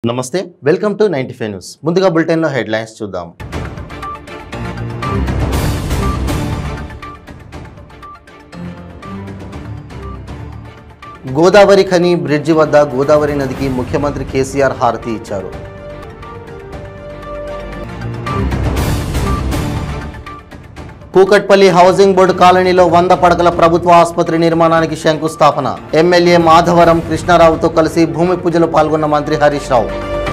నమస్తే welcome to ninety five news ముందుగా బులెటిన్లో హెడ్లైన్స్ చూద్దాం గోదావరి ఖని బ్రిడ్జి వద్ద గోదావరి నదికి ముఖ్యమంత్రి కేసీఆర్ హారతి ఇచ్చారు కూకట్పల్లి హౌసింగ్ బోర్డు కాలనీలో వంద పడకల ప్రభుత్వ ఆసుపత్రి నిర్మాణానికి శంకుస్థాపన ఎమ్మెల్యే మాధవరం కృష్ణారావుతో కలిసి భూమి పూజలో పాల్గొన్న మంత్రి హరీష్ రావు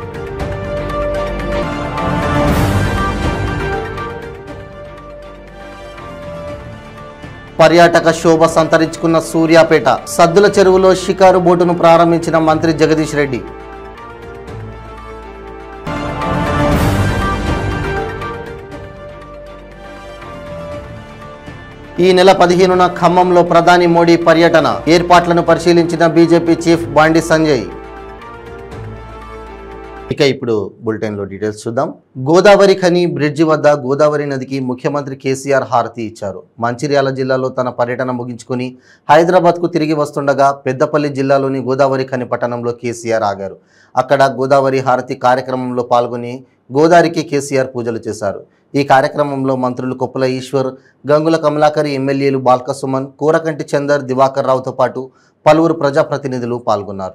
పర్యాటక శోభ సంతరించుకున్న సూర్యాపేట సద్దుల చెరువులో షికారు బోటును ప్రారంభించిన మంత్రి జగదీష్ రెడ్డి ఈ నెల పదిహేనున ఖమ్మంలో ప్రధాని మోడీ పర్యటన ఏర్పాట్లను పరిశీలించిన బీజేపీ చీఫ్ బండి సంజయ్ ఇక ఇప్పుడు బులెటిన్లో డీటెయిల్స్ చూద్దాం గోదావరి ఖని బ్రిడ్జి వద్ద గోదావరి నదికి ముఖ్యమంత్రి కేసీఆర్ హారతి ఇచ్చారు మంచిర్యాల జిల్లాలో తన పర్యటన ముగించుకుని హైదరాబాద్కు తిరిగి వస్తుండగా పెద్దపల్లి జిల్లాలోని గోదావరి ఖని పట్టణంలో కేసీఆర్ ఆగారు అక్కడ గోదావరి హారతి కార్యక్రమంలో పాల్గొని గోదావరికి కేసీఆర్ పూజలు చేశారు ఈ కార్యక్రమంలో మంత్రులు కొప్పుల ఈశ్వర్ గంగుల కమలాకరి ఎమ్మెల్యేలు బాల్క సుమన్ కూరకంటి చందర్ దివాకర్ రావుతో పాటు పలువురు ప్రజాప్రతినిధులు పాల్గొన్నారు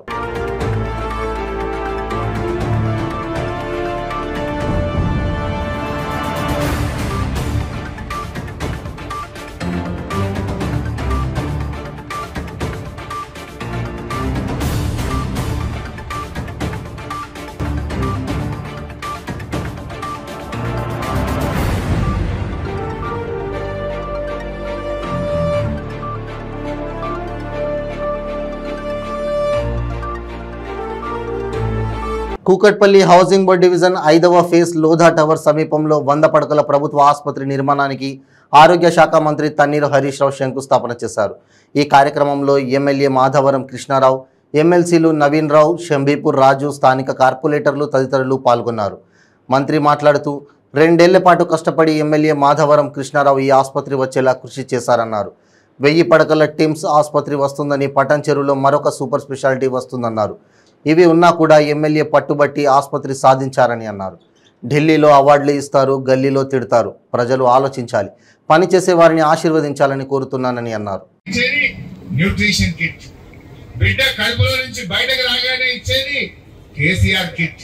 కూకట్పల్లి హౌసింగ్ బోర్డ్ డివిజన్ ఐదవ ఫేజ్ లోధా టవర్ సమీపంలో వంద పడకల ప్రభుత్వ ఆసుపత్రి నిర్మాణానికి ఆరోగ్య శాఖ మంత్రి తన్నీరు హరీష్ రావు శంకుస్థాపన చేశారు ఈ కార్యక్రమంలో ఎమ్మెల్యే మాధవరం కృష్ణారావు ఎమ్మెల్సీలు నవీన్ రావు షంబీపూర్ రాజు స్థానిక కార్పొరేటర్లు తదితరులు పాల్గొన్నారు మంత్రి మాట్లాడుతూ రెండేళ్ల పాటు కష్టపడి ఎమ్మెల్యే మాధవరం కృష్ణారావు ఈ ఆసుపత్రి వచ్చేలా కృషి చేశారన్నారు వెయ్యి పడకల టిమ్స్ ఆసుపత్రి వస్తుందని పటన్ చెరువులో మరొక సూపర్ స్పెషాలిటీ వస్తుందన్నారు ఇవి ఉన్నా కూడా ఎమ్మెల్యే పట్టుబట్టి ఆసుపత్రి సాధించారని అన్నారు ఢిల్లీలో అవార్డులు ఇస్తారు గల్లీలో తిడతారు ప్రజలు ఆలోచించాలి పనిచేసే వారిని ఆశీర్వదించాలని కోరుతున్నానని అన్నారు ఇచ్చేది న్యూట్రిషన్ కిట్ బిడ్డ కడుపులో నుంచి బయటకు రాగానే ఇచ్చేది కేసీఆర్ కిట్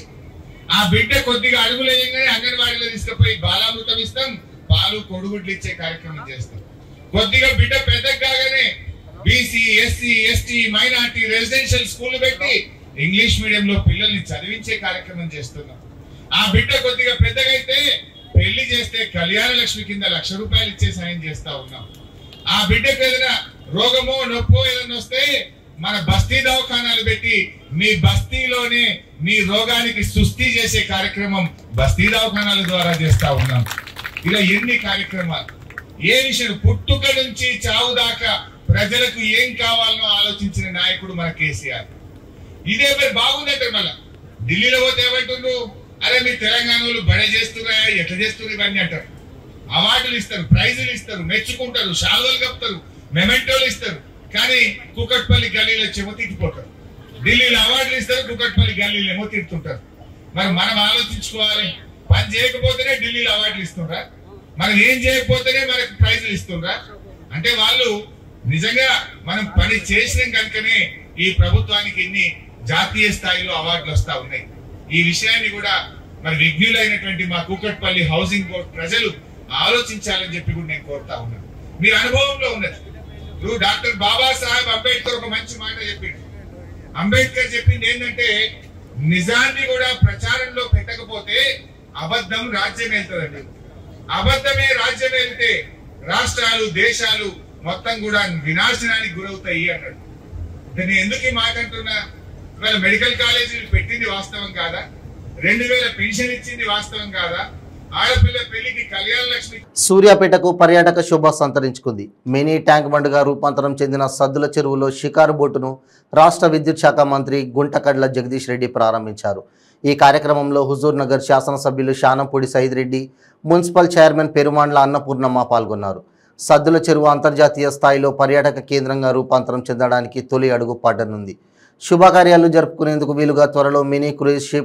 ఆ బిడ్డ కొద్దిగా అడుగులు వేయగానే అంగన్వాడీలో తీసుకుపోయి బాలామృతం ఇస్తాం పాలు కొడుగుడ్లు ఇచ్చే కార్యక్రమం చేస్తాం కొద్దిగా బిడ్డ పెద్దగా కాగానే BC SC ST minority residential school పెట్టి ఇంగ్లీష్ మీడియం లో పిల్లల్ని చదివించే కార్యక్రమం చేస్తున్నాం ఆ బిడ్డ కొద్దిగా పెద్దగా అయితే పెళ్లి చేస్తే కళ్యాణ లక్ష్మి కింద లక్ష రూపాయలు ఇచ్చే సాయం చేస్తా ఉన్నాం ఆ బిడ్డకు ఏదైనా రోగమో నొప్పో ఏదైనా వస్తే మన బస్తీ దవాఖానాలు పెట్టి మీ బస్తీలోనే మీ రోగానికి సుస్థి చేసే కార్యక్రమం బస్తీ దవాఖానాల ద్వారా చేస్తా ఉన్నాం ఇలా ఎన్ని కార్యక్రమాలు ఏ విషయం పుట్టుక నుంచి చావు దాకా ప్రజలకు ఏం కావాలనో ఆలోచించిన నాయకుడు మన కేసీఆర్ ఇదే మరి బాగుందంటే మళ్ళా ఢిల్లీలో పోతే ఏమంటుండ్రు అరే మీ తెలంగాణ వాళ్ళు బడే చేస్తున్నారా ఎట్లా చేస్తున్నారు ఇవన్నీ అంటారు అవార్డులు ఇస్తారు ప్రైజులు ఇస్తారు మెచ్చుకుంటారు శాలువలు కప్తారు మెమెంటోలు ఇస్తారు కానీ కుకట్పల్లి గల్లీలో చెమో తిట్టిపోతారు ఢిల్లీలో అవార్డులు ఇస్తారు కుకట్పల్లి గల్లీలో ఏమో తిడుతుంటారు మరి మనం ఆలోచించుకోవాలి పని చేయకపోతేనే ఢిల్లీలో అవార్డులు ఇస్తుండ్రా మనం ఏం చేయకపోతేనే మనకు ప్రైజులు ఇస్తుండ్రా అంటే వాళ్ళు నిజంగా మనం పని చేసిన కనుకనే ఈ ప్రభుత్వానికి ఇన్ని జాతీయ స్థాయిలో అవార్డులు వస్తా ఉన్నాయి ఈ విషయాన్ని కూడా మరి విఘ్నులైనటువంటి మా కూకట్పల్లి హౌసింగ్ బోర్డ్ ప్రజలు ఆలోచించాలని చెప్పి కూడా నేను కోరుతా ఉన్నాను మీ అనుభవంలో ఉన్నది ఇప్పుడు డాక్టర్ బాబాసాహెబ్ అంబేద్కర్ ఒక మంచి మాట చెప్పిండు అంబేద్కర్ చెప్పింది ఏంటంటే నిజాన్ని కూడా ప్రచారంలో పెట్టకపోతే అబద్ధం రాజ్యం వెళ్తుందండి అబద్ధమే రాజ్యం వెళ్తే రాష్ట్రాలు దేశాలు మొత్తం కూడా వినాశనానికి గురవుతాయి అన్నాడు అంటే నేను ఎందుకు ఈ మాట అంటున్నా ఇవాళ మెడికల్ కాలేజీలు పెట్టింది వాస్తవం కాదా రెండు వేల పెన్షన్ ఇచ్చింది వాస్తవం కాదా ఆడపిల్ల పెళ్లికి కళ్యాణ లక్ష్మి సూర్యాపేటకు పర్యాటక శోభ సంతరించుకుంది మినీ ట్యాంక్ బండ్గా రూపాంతరం చెందిన సద్దుల చెరువులో షికారు బోటును రాష్ట్ర విద్యుత్ శాఖ మంత్రి గుంటకడ్ల జగదీష్ రెడ్డి ప్రారంభించారు ఈ కార్యక్రమంలో హుజూర్ నగర్ శాసనసభ్యులు శానంపూడి సైద్ రెడ్డి మున్సిపల్ చైర్మన్ పెరుమాండ్ల అన్నపూర్ణమ్మ పాల్గొన్నారు సద్దుల చెరువు అంతర్జాతీయ స్థాయిలో పర్యాటక కేంద్రంగా రూపాంతరం చెందడానికి తొలి అడుగు పడనుంది శుభకార్యాలు జరుపుకునేందుకు వీలుగా త్వరలో మినీ క్రూయిజ్ షిప్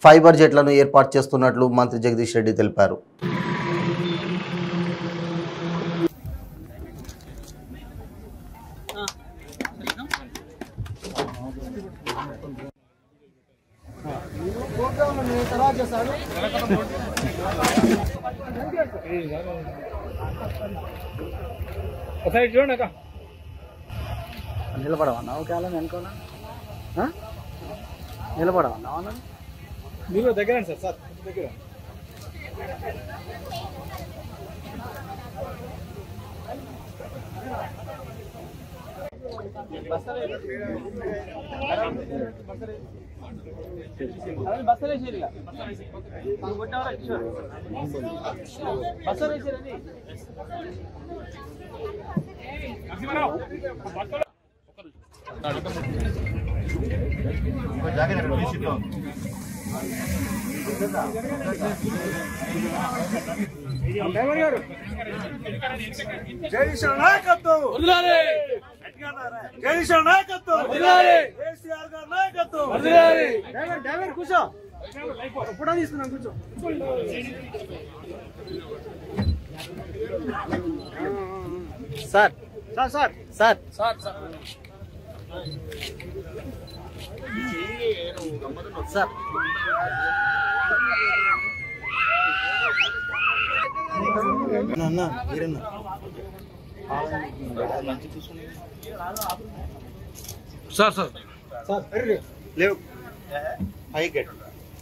ఫైబర్ జెట్లను ఏర్పాటు చేస్తున్నట్లు మంత్రి జగదీష్ రెడ్డి తెలిపారు ఒకసారి చూడండి అక్క నిలబడవన్నా ఒక కాలం అనుకోనా నిలబడవన్నా అవునా మీరు దగ్గర సార్ సార్ దగ్గర జగదీశ్వర నాయకత్వం జగదీశ్వర నాయకత్వం కేసీఆర్ గారి నాయకత్వం డ్రైవర్ డ్రైవర్ కూర్చో ఫోటో తీసుకున్నాం కూర్చో sir sir sir sir sir అన్న మీరన్నా సార్ సార్ సార్ లేవు హై గెట్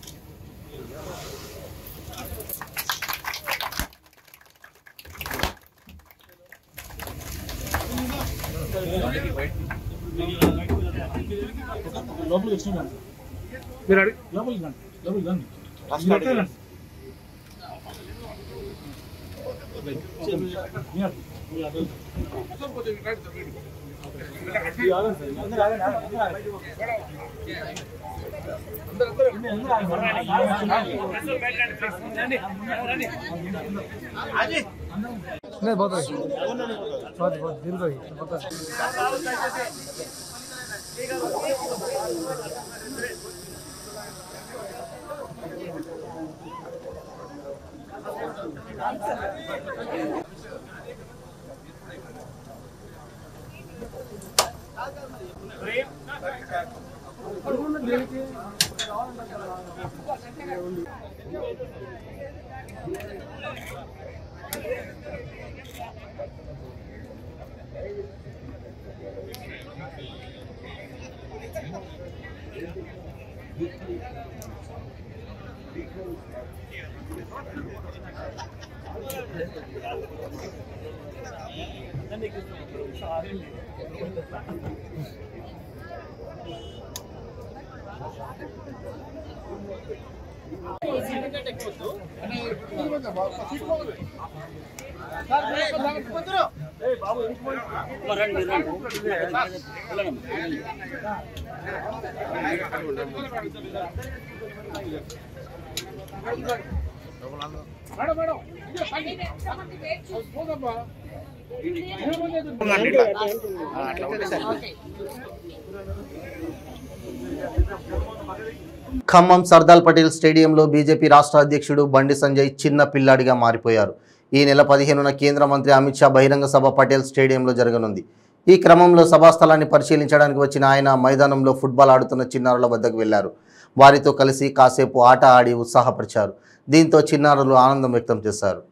మీరు అడిగి లోపలికి రండి లోపలికి రండి మీరు ఒక్కరే రండి. ఖమ్మం సర్దార్ పటేల్ స్టేడియంలో బీజేపీ రాష్ట్ర అధ్యక్షుడు బండి సంజయ్ చిన్న పిల్లాడిగా మారిపోయారు ఈ నెల పదిహేనున కేంద్ర మంత్రి అమిత్ షా బహిరంగ సభ పటేల్ స్టేడియంలో జరగనుంది ఈ క్రమంలో సభాస్థలాన్ని పరిశీలించడానికి వచ్చిన ఆయన మైదానంలో ఫుట్బాల్ ఆడుతున్న చిన్నారుల వద్దకు వెళ్లారు వారితో కలిసి కాసేపు ఆట ఆడి ఉత్సాహపరిచారు దీంతో చిన్నారులు ఆనందం వ్యక్తం చేశారు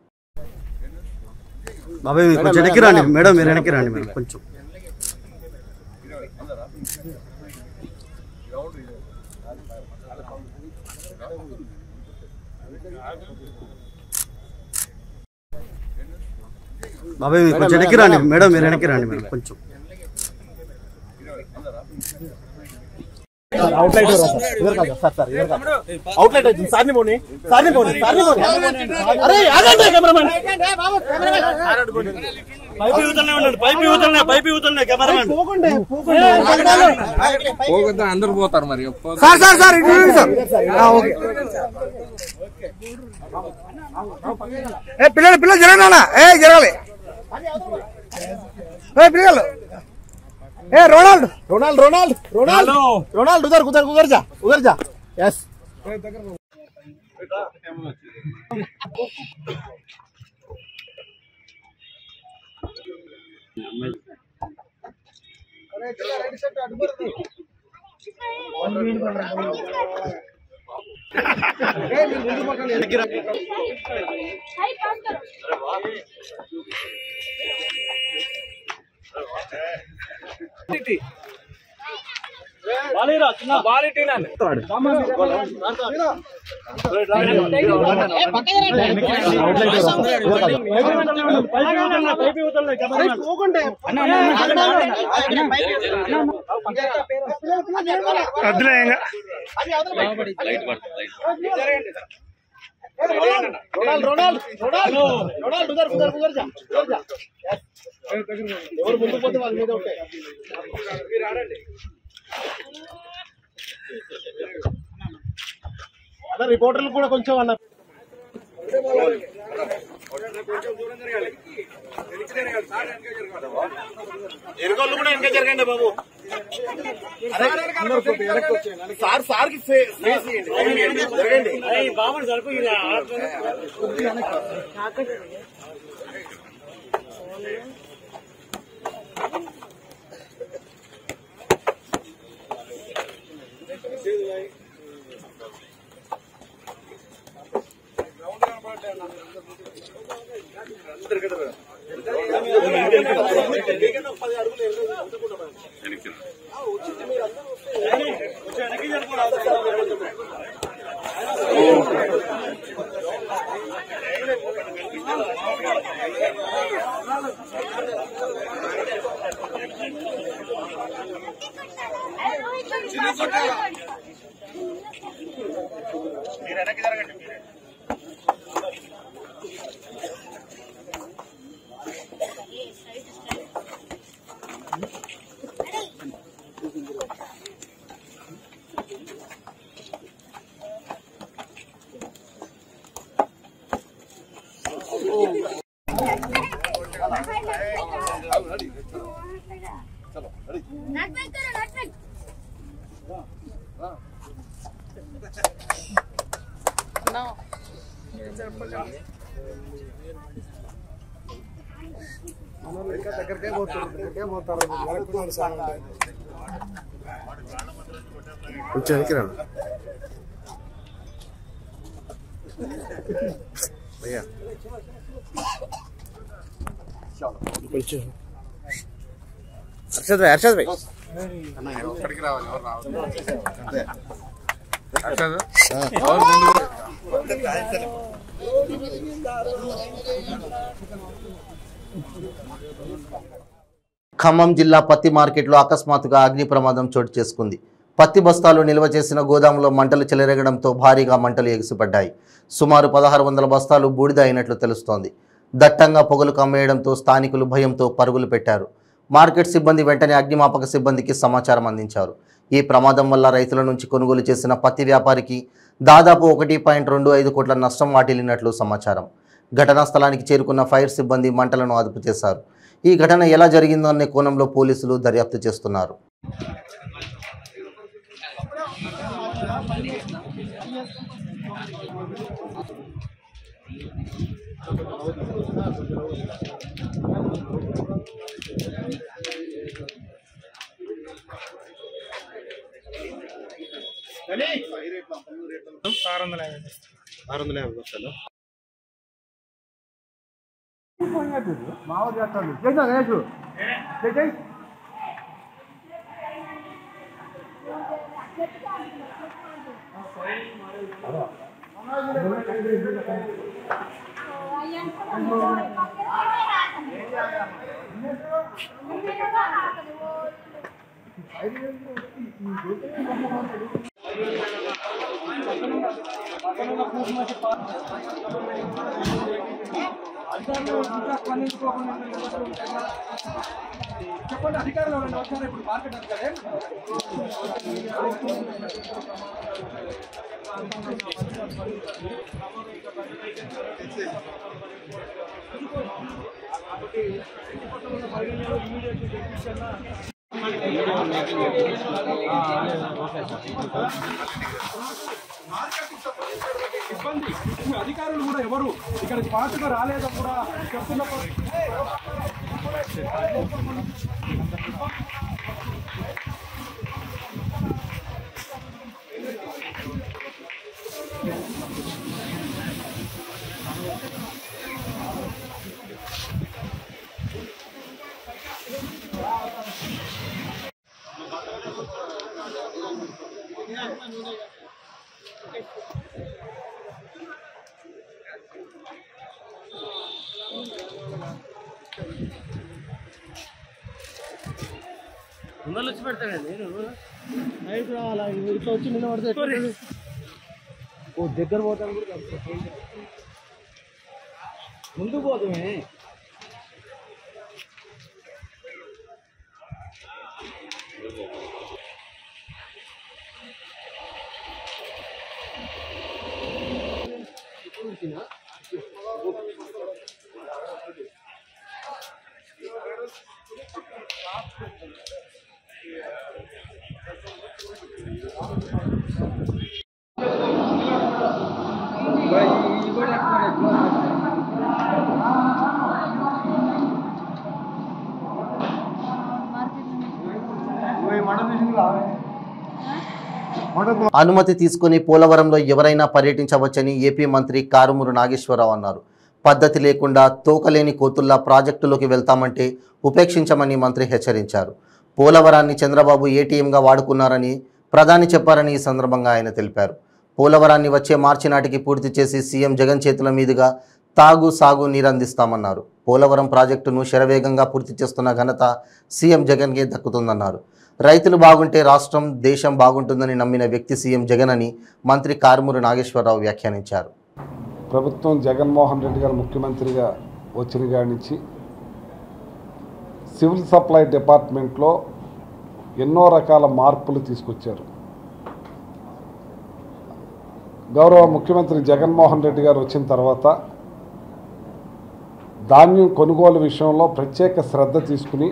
బాబాయ్ మీరు కొంచెం వెనక్కి రండి మేడం మీరు వెనక్కి రండి మేడం కొంచెం బాబాయ్ మీరు కొంచెం వెనక్కి రండి మేడం మీరు వెనక్కి రండి మేడం కొంచెం అవుట్లైట్ సార్ సార్ అవుట్లైట్ అవుతుంది సార్ని పోనీ సార్ని పోనీ సార్ని పోనీ అరే ఆగండి కెమెరామెన్ పైపు యువతలనే ఉండండి పైపు యువతలనే పైపు యువతలనే కెమెరామెన్ పోకండి పోగొద్దా అందరు పోతారు మరి సార్ సార్ సార్ ఇటు చూడండి సార్ ఆ, ఓకే ఏ పిల్లలు పిల్లలు జరగాల ఏ జరగాలి ఏ పిల్లలు ఏ Ronald Ronald Ronald Ronald Ronald ఉదర్ ఉదర్ ఉదర్ జా ఉదర్ జా ఎస్ బాలీరా చిన్న బాలీ టీనా ఎవరు ముందు పోతే వాళ్ళ మీద ఉంటాయి మీరు ఆడండి అదే రిపోర్టర్లు కూడా కొంచెం అన్న ఎరుగోళ్ళు కూడా వెనక జరగండి బాబు సార్ సార్ కి ఫేస్ ఇవ్వండి జరగండి బాబు సరిపో नाटक करो नाटक కొంచెం వెనక్కి రండి అయ్యా కొంచెం హర్షద్ భాయ్ హర్షద్ భాయ్ ఇక్కడికి రావాలి ఎవరు రావాలి అదే అక్షద్ ఖమ్మం జిల్లా పత్తి మార్కెట్లో అకస్మాత్తుగా అగ్ని ప్రమాదం చోటు చేసుకుంది పత్తి బస్తాలు నిల్వ చేసిన గోదాంలో మంటలు చెలరేగడంతో భారీగా మంటలు ఎగిసిపడ్డాయి సుమారు పదహారు వందల బస్తాలు బూడిద అయినట్లు తెలుస్తోంది దట్టంగా పొగలు కమ్మేయడంతో స్థానికులు భయంతో పరుగులు పెట్టారు మార్కెట్ సిబ్బంది వెంటనే అగ్నిమాపక సిబ్బందికి సమాచారం అందించారు ఈ ప్రమాదం వల్ల రైతుల నుంచి కొనుగోలు చేసిన పత్తి వ్యాపారికి దాదాపు ఒకటి పాయింట్ రెండు ఐదు కోట్ల నష్టం వాటిల్లినట్లు సమాచారం ఘటనా స్థలానికి చేరుకున్న ఫైర్ సిబ్బంది మంటలను అదుపు చేశారు ఈ ఘటన ఎలా జరిగిందో అనే కోణంలో పోలీసులు దర్యాప్తు చేస్తున్నారు ఆరు వందల యాభై బస్తాలు చెప్పండి అధికారులు ఎవరైనా వచ్చారా ఇప్పుడు మార్కెట్ అధికారే మార్కెట్కి సంబంధించినటువంటి ఇబ్బంది మీ అధికారులు కూడా ఎవరు ఇక్కడికి పాటుగా రాలేదో కూడా చెప్తున్నప్పుడు ముందర వచ్చి పెడతానండి నేను నైట్ రావాలా ఇట్లా వచ్చి నిన్న పడితే ఎట్లా? ఓ దగ్గర పోతాను కూడా కాదు. ముందుకు పోతామే అనుమతి తీసుకుని పోలవరంలో ఎవరైనా పర్యటించవచ్చని ఏపీ మంత్రి కారుమూరు నాగేశ్వరరావు అన్నారు పద్ధతి లేకుండా తోకలేని కోతుల్లా ప్రాజెక్టులోకి వెళ్తామంటే ఉపేక్షించమని మంత్రి హెచ్చరించారు పోలవరాన్ని చంద్రబాబు ఏటీఎంగా వాడుకున్నారని ప్రధాని చెప్పారని ఈ సందర్భంగా ఆయన తెలిపారు పోలవరాన్ని వచ్చే మార్చి నాటికి పూర్తి చేసి సీఎం జగన్ చేతుల మీదుగా తాగు సాగు నీరందిస్తామన్నారు పోలవరం ప్రాజెక్టును శరవేగంగా పూర్తి చేస్తున్న ఘనత సీఎం జగన్కే దక్కుతుందన్నారు రైతులు బాగుంటే రాష్ట్రం దేశం బాగుంటుందని నమ్మిన వ్యక్తి సీఎం జగన్ అని మంత్రి కారుమూరు నాగేశ్వరరావు వ్యాఖ్యానించారు ప్రభుత్వం జగన్మోహన్ రెడ్డి గారు ముఖ్యమంత్రిగా వచ్చిన కాడి నుంచి సివిల్ సప్లై డిపార్ట్మెంట్లో ఎన్నో రకాల మార్పులు తీసుకొచ్చారు గౌరవ ముఖ్యమంత్రి జగన్మోహన్ రెడ్డి గారు వచ్చిన తర్వాత ధాన్యం కొనుగోలు విషయంలో ప్రత్యేక శ్రద్ధ తీసుకుని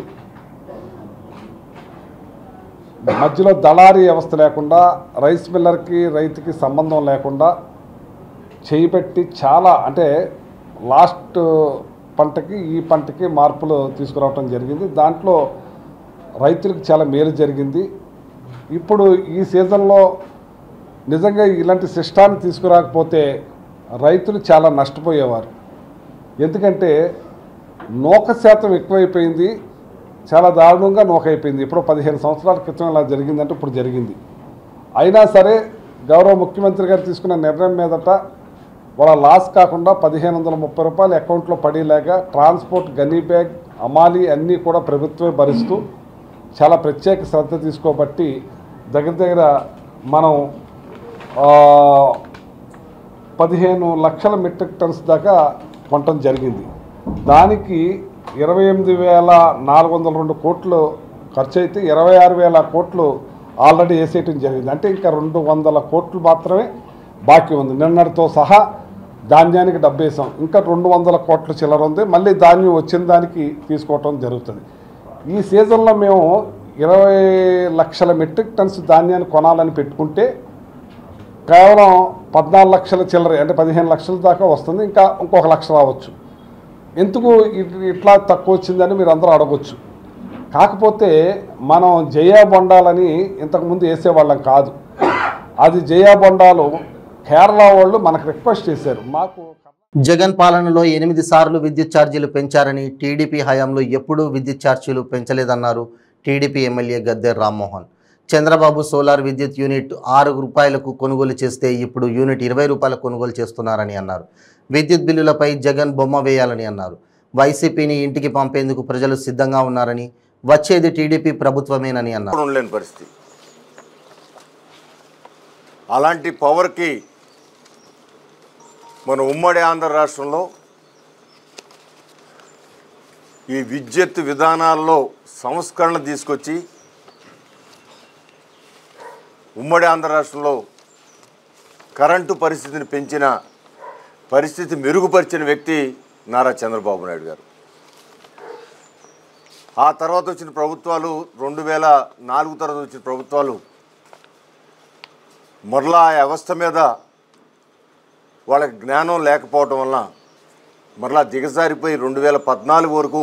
మధ్యలో దళారీ వ్యవస్థ లేకుండా రైస్ మిల్లర్కి రైతుకి సంబంధం లేకుండా చేయిపెట్టి చాలా అంటే లాస్ట్ పంటకి ఈ పంటకి మార్పులు తీసుకురావటం జరిగింది దాంట్లో రైతులకు చాలా మేలు జరిగింది ఇప్పుడు ఈ సీజన్లో నిజంగా ఇలాంటి సిస్టాన్ని తీసుకురాకపోతే రైతులు చాలా నష్టపోయేవారు ఎందుకంటే నూక శాతం ఎక్కువైపోయింది చాలా దారుణంగా నూకైపోయింది ఇప్పుడు పదిహేను సంవత్సరాల క్రితం ఇలా జరిగిందంటే ఇప్పుడు జరిగింది అయినా సరే గౌరవ ముఖ్యమంత్రి గారు తీసుకున్న నిర్ణయం మీదట వాళ్ళ లాస్ కాకుండా పదిహేను వందల ముప్పై రూపాయలు అకౌంట్లో పడేలాగా ట్రాన్స్పోర్ట్ గనీ బ్యాగ్ అమాలి అన్నీ కూడా ప్రభుత్వమే భరిస్తూ చాలా ప్రత్యేక శ్రద్ధ తీసుకోబట్టి దగ్గర దగ్గర మనం ఆ, పదిహేను లక్షల మెట్రిక్ టన్స్ దాకా కొనటం జరిగింది దానికి ఇరవై ఎనిమిది వేల నాలుగు వందల రెండు కోట్లు ఖర్చు అయితే ఇరవై ఆరు వేల కోట్లు ఆల్రెడీ వేసేయటం జరిగింది అంటే ఇంకా రెండు వందల కోట్లు మాత్రమే బాకీ ఉంది నిన్నటితో సహా ధాన్యానికి డబ్బేసాం ఇంకా రెండు వందల కోట్ల చిల్లర ఉంది మళ్ళీ ధాన్యం వచ్చిన దానికి తీసుకోవటం జరుగుతుంది ఈ సీజన్లో మేము ఇరవై లక్షల మెట్రిక్ టన్స్ ధాన్యాన్ని కొనాలని పెట్టుకుంటే కేవలం పద్నాలుగు లక్షల చిల్లర అంటే పదిహేను లక్షల దాకా వస్తుంది ఇంకా ఇంకొక లక్ష రావచ్చు ఎందుకు ఇట్- ఇట్లా తక్కువ వచ్చిందని మీరు అందరూ అడగొచ్చు కాకపోతే మనం జయా బొండాలని ఇంతకుముందు వేసేవాళ్ళం కాదు అది జయా బొండాలు కేరళ వాళ్ళు మనకు రిక్వెస్ట్ చేశారు మాకు జగన్ పాలనలో ఎనిమిది సార్లు విద్యుత్ ఛార్జీలు పెంచారని టీడీపీ హయాంలో ఎప్పుడూ విద్యుత్ ఛార్జీలు పెంచలేదన్నారు TDP MLA Gadde Rammohan Chandrababu solar విద్యుత్ యూనిట్ ఆరు రూపాయలకు కొనుగోలు చేస్తే ఇప్పుడు యూనిట్ ఇరవై రూపాయలకు కొనుగోలు చేస్తున్నారని అన్నారు విద్యుత్ బిల్లులపై జగన్ బొమ్మ వేయాలని అన్నారు వైసీపీని ఇంటికి పంపేందుకు ప్రజలు సిద్ధంగా ఉన్నారని వచ్చేది టీడీపీ ప్రభుత్వమేనని అన్నారు కూడా ఉండలేని పరిస్థితి అలాంటి పవర్కి మన ఉమ్మడి ఆంధ్ర రాష్ట్రంలో ఈ విద్యుత్ విధానాల్లో సంస్కరణ తీసుకొచ్చి ఉమ్మడి ఆంధ్ర రాష్ట్రంలో కరెంటు పరిస్థితిని పెంచిన పరిస్థితి మెరుగుపరిచిన వ్యక్తి నారా చంద్రబాబు నాయుడు గారు ఆ తర్వాత వచ్చిన ప్రభుత్వాలు రెండు వేల నాలుగు తర్వాత వచ్చిన ప్రభుత్వాలు మరలా ఆ వ్యవస్థ మీద వాళ్ళకి జ్ఞానం లేకపోవటం వలన మరలా దిగజారిపోయి రెండు వేల పద్నాలుగు వరకు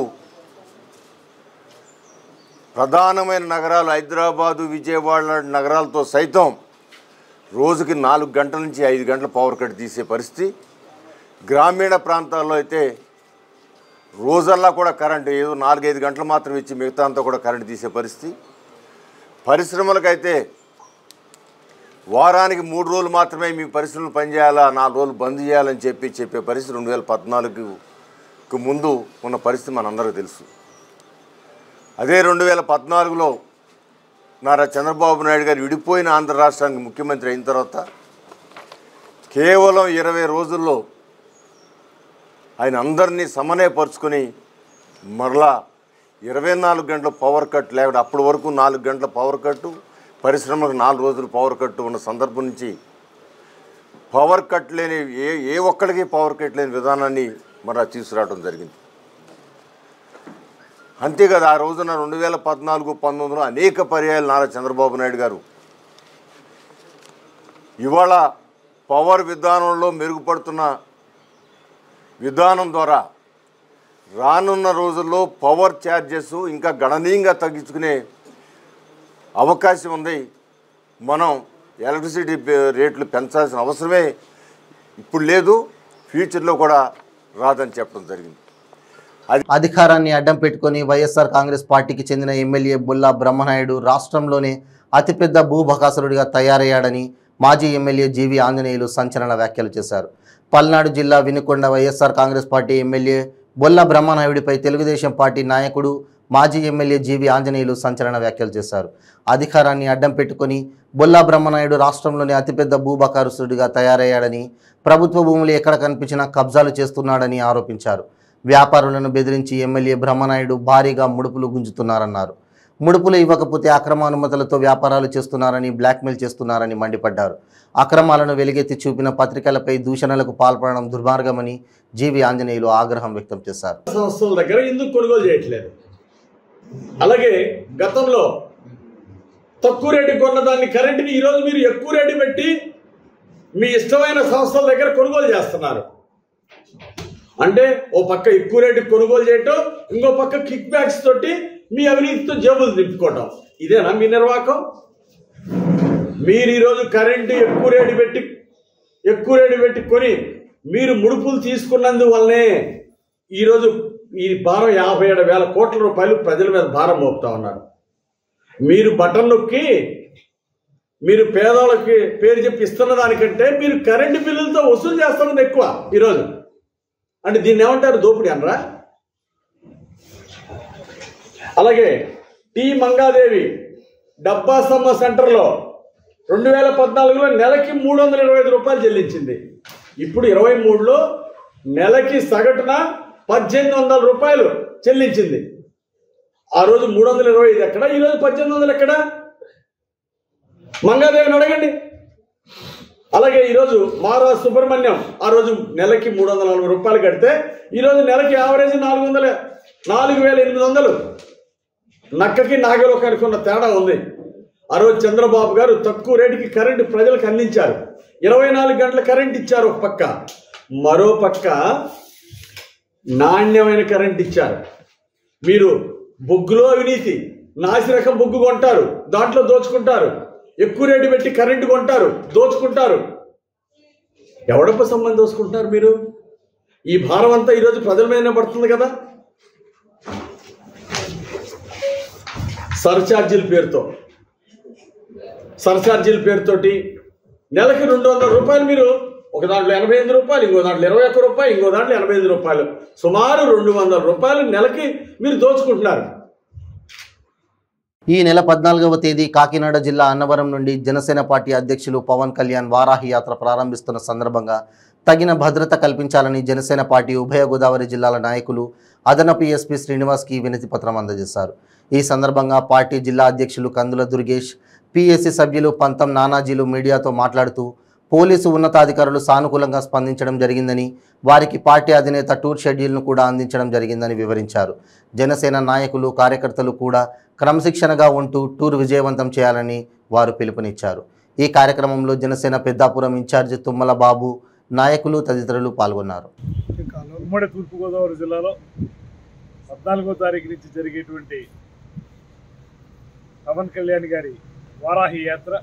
ప్రధానమైన నగరాలు హైదరాబాదు విజయవాడ లాంటి నగరాలతో సైతం రోజుకి నాలుగు గంటల నుంచి ఐదు గంటల పవర్ కట్ తీసే పరిస్థితి గ్రామీణ ప్రాంతాల్లో అయితే రోజల్లా కూడా కరెంట్ ఏదో నాలుగైదు గంటలు మాత్రం ఇచ్చి మిగతా అంతా కూడా కరెంట్ తీసే పరిస్థితి పరిశ్రమలకైతే వారానికి మూడు రోజులు మాత్రమే మీ పరిశ్రమలు పనిచేయాలా నాలుగు రోజులు బంద్ చేయాలని చెప్పి చెప్పే పరిస్థితి రెండు వేల పద్నాలుగుకు ముందు ఉన్న పరిస్థితి మనందరికీ తెలుసు అదే రెండు వేల పద్నాలుగులో నారా చంద్రబాబు నాయుడు గారు విడిపోయిన ఆంధ్ర రాష్ట్రానికి ముఖ్యమంత్రి అయిన తర్వాత కేవలం ఇరవై రోజుల్లో ఆయన అందరినీ సమన్వయపరుచుకొని మరలా ఇరవై నాలుగు గంటల పవర్ కట్ లేకుండా అప్పటి వరకు నాలుగు గంటల పవర్ కట్టు పరిశ్రమలకు నాలుగు రోజులు పవర్ కట్ ఉన్న సందర్భం నుంచి పవర్ కట్ లేని ఏ ఏ ఒక్కడికి పవర్ కట్ లేని విధానాన్ని మరలా తీసుకురావడం జరిగింది అంతేకాదు ఆ రోజున రెండు వేల పద్నాలుగు పంతొమ్మిదిలో అనేక పర్యాయాలు నారా చంద్రబాబు నాయుడు గారు ఇవాళ పవర్ విధానంలో మెరుగుపడుతున్న విధానం ద్వారా రానున్న రోజుల్లో పవర్ ఛార్జెస్ ఇంకా గణనీయంగా తగ్గించుకునే అవకాశం ఉంది మనం ఎలక్ట్రిసిటీ పే- రేట్లు పెంచాల్సిన అవసరమే ఇప్పుడు లేదు ఫ్యూచర్లో కూడా రాదని చెప్పడం జరిగింది అధికారాన్ని అడ్డం పెట్టుకొని వైఎస్ఆర్ కాంగ్రెస్ పార్టీకి చెందిన ఎమ్మెల్యే బుల్లా బ్రహ్మనాయుడు రాష్ట్రంలోనే అతిపెద్ద భూభకాసురుడిగా తయారయ్యాడని మాజీ ఎమ్మెల్యే జీవి ఆంజనేయులు సంచలన వ్యాఖ్యలు చేశారు పల్నాడు జిల్లా Vinukonda YSR Congress party MLA Bolla బ్రహ్మనాయుడిపై తెలుగుదేశం పార్టీ నాయకుడు మాజీ ఎమ్మెల్యే జీవి ఆంజనేయులు సంచలన వ్యాఖ్యలు చేశారు అధికారాన్ని అడ్డం పెట్టుకొని బొల్లా బ్రహ్మనాయుడు రాష్ట్రంలోని అతిపెద్ద భూబకారుసుడిగా తయారయ్యాడని ప్రభుత్వ భూములు ఎక్కడ కనిపించినా కబ్జాలు చేస్తున్నాడని ఆరోపించారు వ్యాపారులను బెదిరించి ఎమ్మెల్యే బ్రహ్మనాయుడు భారీగా ముడుపులు గుంజుతున్నారన్నారు ముడుపులు ఇవ్వకపోతే అక్రమ అనుమతులతో వ్యాపారాలు చేస్తున్నారని బ్లాక్మెయిల్ చేస్తున్నారని మండిపడ్డారు అక్రమాలను వెలుగెత్తి చూపిన పత్రికలపై దూషణలకు పాల్పడడం దుర్మార్గమని జీవి ఆంజనేయులు ఆగ్రహం వ్యక్తం చేశారు సంస్థల దగ్గర ఎందుకు కొనుగోలు చేయట్లేదు అలాగే గతంలో తక్కువ రేటు కొన్న దాన్ని కరెంటుని ఈరోజు మీరు ఎక్కువ రేటు పెట్టి మీ ఇష్టమైన సంస్థల దగ్గర కొనుగోలు చేస్తున్నారు అంటే ఓ పక్క ఎక్కువ రేటు కొనుగోలు చేయటం ఇంకో పక్క కిక్ బ్యాక్స్ తోటి మీ అవినీతితో జేబులు నింపుకోవటం ఇదేనా మీ నిర్వాహకం మీరు ఈరోజు కరెంటు ఎక్కువ రేటు పెట్టి ఎక్కువ రేటు పెట్టి కొని మీరు ముడుపులు తీసుకున్నందువల్లనే ఈరోజు ఈ భారం యాభై ఏడు వేల కోట్ల రూపాయలు ప్రజల మీద భారం మోపుతా ఉన్నారు మీరు బటన్ నొక్కి మీరు పేదవాళ్ళకి పేరు చెప్పి ఇస్తున్న దానికంటే మీరు కరెంటు బిల్లులతో వసూలు చేస్తున్నది ఎక్కువ ఈరోజు అంటే దీన్ని ఏమంటారు దోపిడీ అనరా అలాగే టి మంగాదేవి డబ్బాసమ్మ సెంటర్లో రెండు వేల పద్నాలుగులో నెలకి మూడు వందల ఇరవై ఐదు రూపాయలు చెల్లించింది ఇప్పుడు ఇరవై మూడులో నెలకి సగటున పద్దెనిమిది వందల రూపాయలు చెల్లించింది ఆ రోజు మూడు వందల ఇరవై ఐదు ఎక్కడ ఈరోజు పద్దెనిమిది వందలు ఎక్కడ మంగాదేవిని అడగండి అలాగే ఈరోజు మారా సుబ్రహ్మణ్యం ఆ రోజు నెలకి మూడు వందల నలభై రూపాయలు కడితే ఈరోజు నెలకి యావరేజ్ నాలుగు వందల నాలుగు వేల ఎనిమిది వందలు నక్కకి నాగలోకానికి ఉన్న తేడా ఉంది ఆ రోజు చంద్రబాబు గారు తక్కువ రేటుకి కరెంటు ప్రజలకు అందించారు ఇరవై నాలుగు గంటల కరెంట్ ఇచ్చారు ఒక పక్క మరో పక్క నాణ్యమైన కరెంట్ ఇచ్చారు మీరు బొగ్గులో అవినీతి నాసిరకం బొగ్గు కొంటారు దాంట్లో దోచుకుంటారు ఎక్కువ రేటు పెట్టి కరెంటు కొంటారు దోచుకుంటారు ఎవడప్ప సంబంధం దోచుకుంటున్నారు మీరు ఈ భారం అంతా ఈరోజు ప్రజల మీదనే పడుతుంది కదా సర్ఛార్జీల పేరుతో సర్ఛార్జీల పేరుతోటి నెలకి రెండు వందల రూపాయలు మీరు ఒక దాంట్లో ఎనభై ఎనిమిది రూపాయలు ఇంకో దాంట్లో ఇరవై ఒక్క రూపాయలు ఇంకో దాంట్లో ఎనభై ఎనిమిది రూపాయలు సుమారు రెండు వందల రూపాయలు నెలకి మీరు దోచుకుంటున్నారు ఈ నెల పద్నాలుగవ తేదీ కాకినాడ జిల్లా అన్నవరం నుండి జనసేన పార్టీ అధ్యక్షులు పవన్ కళ్యాణ్ వారాహి యాత్ర ప్రారంభిస్తున్న సందర్భంగా తగిన భద్రత కల్పించాలని జనసేన పార్టీ ఉభయ గోదావరి జిల్లాల నాయకులు అదనపు ఎస్పీ శ్రీనివాస్కి వినతి పత్రం అందజేశారు ఈ సందర్భంగా పార్టీ జిల్లా అధ్యక్షులు కందుల దుర్గేష్ పిఎస్సి సభ్యులు పంతం నానాజీలు మీడియాతో మాట్లాడుతూ పోలీసు ఉన్నతాధికారులు సానుకూలంగా స్పందించడం జరిగిందని వారికి పార్టీ అధినేత టూర్ షెడ్యూల్ను కూడా అందించడం జరిగిందని వివరించారు జనసేన నాయకులు కార్యకర్తలు కూడా క్రమశిక్షణగా ఉంటూ టూర్ విజయవంతం చేయాలని వారు పిలుపునిచ్చారు ఈ కార్యక్రమంలో జనసేన పెద్దాపురం ఇన్ఛార్జి తుమ్మల బాబు నాయకులు తదితరులు పాల్గొన్నారు ఉమ్మడి తూర్పుగోదావరి జిల్లాలో పద్నాలుగో తారీఖు నుంచి జరిగేటువంటి పవన్ కళ్యాణ్ గారి వారాహి యాత్ర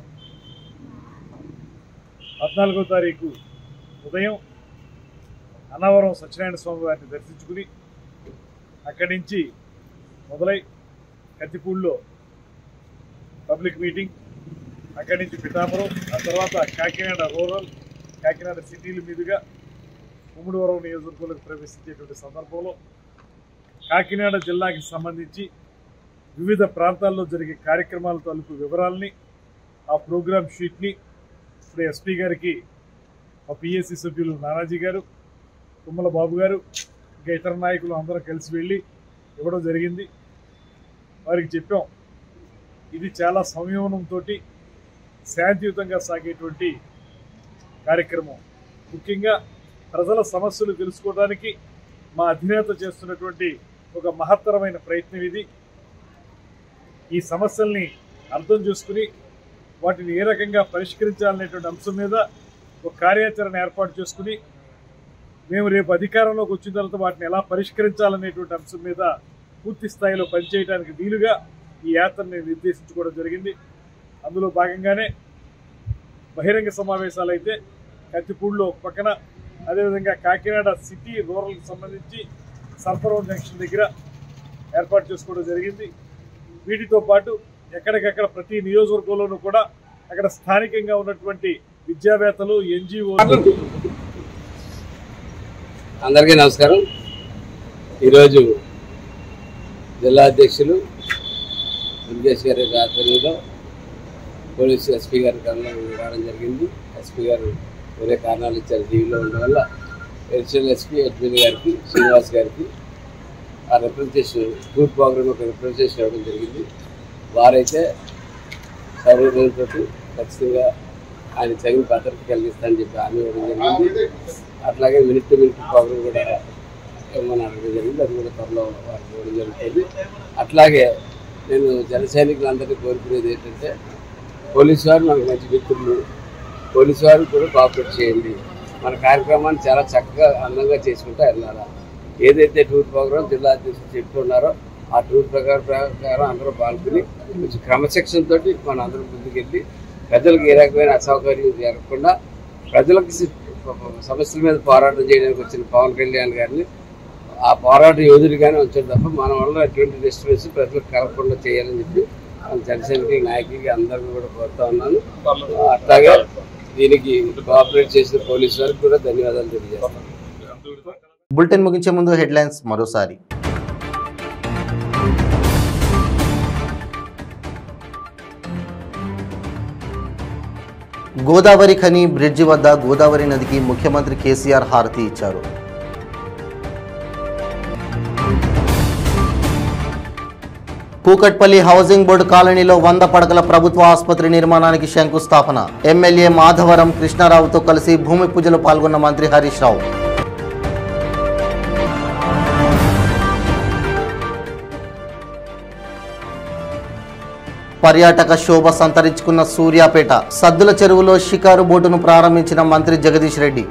పద్నాలుగో తారీఖు ఉదయం అన్నవరం సత్యనారాయణ స్వామి వారిని దర్శించుకుని అక్కడి నుంచి మొదలై కత్తిపూడిలో పబ్లిక్ మీటింగ్ అక్కడి నుంచి పిఠాపురం ఆ తర్వాత కాకినాడ రూరల్ కాకినాడ సిటీల మీదుగా ముమ్మడివరం నియోజకవర్గంలోకి ప్రవేశించేటువంటి సందర్భంలో కాకినాడ జిల్లాకి సంబంధించి వివిధ ప్రాంతాల్లో జరిగే కార్యక్రమాల తాలూకు వివరాలని ఆ ప్రోగ్రామ్ షీట్ని ఇప్పుడు ఎస్పీ గారికి మా పిఎస్సి సభ్యులు నానాజీ గారు తుమ్మల బాబు గారు ఇంకా ఇతర నాయకులు అందరూ కలిసి వెళ్ళి ఇవ్వడం జరిగింది వారికి చెప్పాం ఇది చాలా సంయమనంతో శాంతియుతంగా సాగేటువంటి కార్యక్రమం ముఖ్యంగా ప్రజల సమస్యలు తెలుసుకోవడానికి మా అధినేత చేస్తున్నటువంటి ఒక మహత్తరమైన ప్రయత్నం ఇది ఈ సమస్యల్ని అర్థం చేసుకుని వాటిని ఏ రకంగా పరిష్కరించాలనేటువంటి అంశం మీద ఒక కార్యాచరణ ఏర్పాటు చేసుకుని మేము రేపు అధికారంలోకి వచ్చిన తర్వాత వాటిని ఎలా పరిష్కరించాలనేటువంటి అంశం మీద పూర్తి స్థాయిలో పనిచేయడానికి వీలుగా ఈ యాత్రని నిర్దేశించుకోవడం జరిగింది అందులో భాగంగానే బహిరంగ సమావేశాలు అయితే కత్తిపూడిలో ఒక పక్కన అదేవిధంగా కాకినాడ సిటీ రూరల్కి సంబంధించి సర్పవరం జంక్షన్ దగ్గర ఏర్పాటు చేసుకోవడం జరిగింది వీటితో పాటు ఎక్కడికక్కడ ప్రతి నియోజకవర్గంలోనూ కూడా అక్కడ స్థానికంగా ఉన్నటువంటి విద్యావేత్తలు ఎన్జిఓలు అందరికీ నమస్కారం ఈరోజు జిల్లా అధ్యక్షులు దుర్గేష్ గారి ఆధ్వర్యంలో పోలీసు ఎస్పీ గారి కళ్ళలో రావడం జరిగింది ఎస్పీ గారు వేరే కారణాలు ఇచ్చారు టీవీలో ఉండడం వల్ల ఎడిషనల్ ఎస్పీ అడ్మిన్ గారికి శ్రీనివాస్ గారికి ఆ రిప్రజెంటేషన్ టూర్ ప్రోగ్రామ్ ఒక రిప్రజెంటేషన్ ఇవ్వడం జరిగింది వారైతే సౌకర్యంతో ఖచ్చితంగా ఆయన తగిన భద్రత కలిగిస్తానని చెప్పి హామీ ఇవ్వడం జరిగింది అట్లాగే మినిట్ టు మినిట్ ప్రోగ్రామ్ కూడా ఇవ్వమని అడగడం జరిగింది అది కూడా త్వరలో వారికి ఇవ్వడం జరుగుతుంది అట్లాగే నేను జన సైనికులందరినీ కోరుకునేది ఏంటంటే పోలీసు వారు మనకు మంచి మిత్రులు పోలీసు వారు కూడా కోఆపరేట్ చేయండి మన కార్యక్రమాన్ని చాలా చక్కగా అందంగా చేసుకుంటూ వెళ్ళాలి ఏదైతే టూర్ ప్రోగ్రామ్ జిల్లా అధ్యక్షులు చెప్తున్నారో ఆ టూర్ ప్రకారం ప్రకారం అందరూ పాల్గొని కొంచెం క్రమశిక్షణ తోటి మనం అందరం ముందుకెళ్ళి ప్రజలకు ఏ రకమైన అసౌకర్యం జరగకుండా ప్రజలకు సి- సమస్యల మీద పోరాటం చేయడానికి వచ్చిన పవన్ కళ్యాణ్ గారిని ఆ పోరాట యోధుడిగానే ఉంచారు తప్ప మన వల్ల ఎటువంటి డిస్టర్బెన్స్ ప్రజలకు కలగకుండా చేయాలని చెప్పి మన జనసైనికుల నాయకులకి అందరికీ కూడా కోరుతా ఉన్నాను అట్లాగే దీనికి కోఆపరేట్ చేసిన పోలీసు వారికి కూడా ధన్యవాదాలు తెలియజేస్తాను బులెటిన్ ముగించే ముందు హెడ్లైన్స్ మరోసారి గోదావరి ఖని బ్రిడ్జి వద్ద గోదావరి నదికి ముఖ్యమంత్రి కేసీఆర్ హారతి ఇచ్చారు కూకట్పల్లి హౌసింగ్ బోర్డు కాలనీలో వంద పడకల ప్రభుత్వ ఆసుపత్రి నిర్మాణానికి శంకుస్థాపన ఎమ్మెల్యే మాధవరం కృష్ణారావుతో కలిసి భూమి పూజలో పాల్గొన్న మంత్రి హరీష్ రావు పర్యాటక శోభ సంతరించుకున్న సూర్యాపేట సద్దుల చెరువులో షికారు బోటును ప్రారంభించిన మంత్రి జగదీష్ రెడ్డి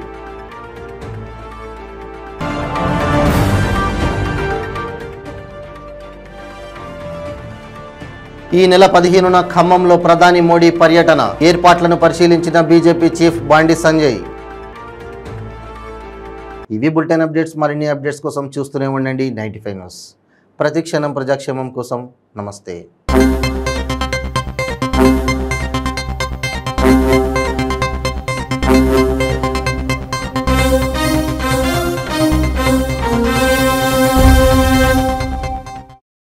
ఈ నెల పదిహేనున ఖమ్మంలో ప్రధాని మోడీ పర్యటన ఏర్పాట్లను పరిశీలించిన బీజేపీ చీఫ్ బండి సంజయ్ ఇవి బులెటిన్ అప్డేట్స్ మరిన్ని అప్డేట్స్ కోసం చూస్తూనే ఉండండి నైంటీ ఫైవ్ న్యూస్ ప్రతి క్షణం ప్రజాక్షేమం కోసం నమస్తే